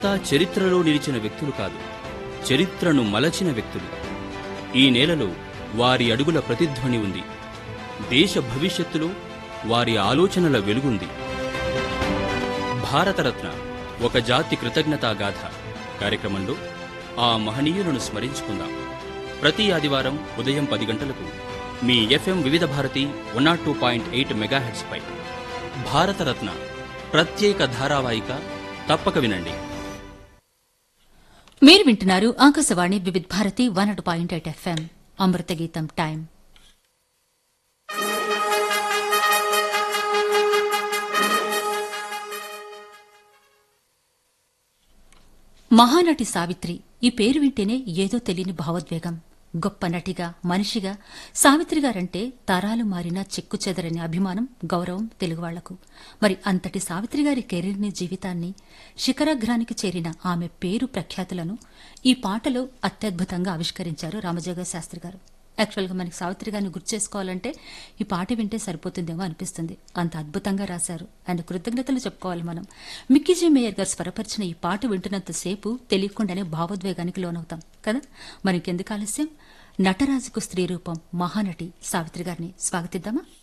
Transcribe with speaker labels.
Speaker 1: తా చరిత్రలో నిలిచిన వ్యక్తులు కాదు చరిత్రను మలచిన వ్యక్తులు ఈ నేలలో వారి అడుగుల ప్రతిధ్వని ఉంది దేశ భవిష్యత్తులో వారి ఆలోచనల వెలుగుంది భారతరత్న ఒక జాతి కృతజ్ఞతాగాథ కార్యక్రమంలో ఆ మహనీయులను స్మరించుకుందాం ప్రతి ఆదివారం ఉదయం పది గంటలకు మీ FM Vividh Bharati one naught two point eight మెగాహెట్స్పై భారతరత్న ప్రత్యేక ధారావాహిక తప్పక వినండి
Speaker 2: మీరు వింటున్నారు ఆకాశవాణి వివిధ్ భారతి వన్ అటు పాయింట్ ఎయిట్ ఎఫ్ఎం అమృత గీతం టైం మహానటి సావిత్రి ఈ పేరు వింటేనే ఏదో తెలియని భావోద్వేగం గొప్ప నటిగా మనిషిగా సావిత్రి గారంటే తరాలు మారిన చెక్కు చెదరని అభిమానం గౌరవం తెలుగువాళ్లకు మరి అంతటి సావిత్రి గారి కెరీర్ని జీవితాన్ని శిఖరాగ్రానికి చేరిన ఆమె పేరు ప్రఖ్యాతులను ఈ పాటలో అత్యద్భుతంగా ఆవిష్కరించారు రామజోగ శాస్త్రి గారు యాక్చువల్గా మనకి సావిత్రి గారిని గుర్తు చేసుకోవాలంటే ఈ పాట వింటే సరిపోతుందేమో అనిపిస్తుంది అంత అద్భుతంగా రాశారు ఆయన కృతజ్ఞతలు చెప్పుకోవాలి మనం మిక్కీజీ మేయర్ గారు స్వరపరిచిన ఈ పాట వింటున్నంతసేపు తెలియకుండానే భావోద్వేగానికి లోనవుతాం కదా మనకెందుకు ఆలస్యం నటరాజుకు స్త్రీ రూపం మహానటి సావిత్రి గారిని స్వాగతిద్దామా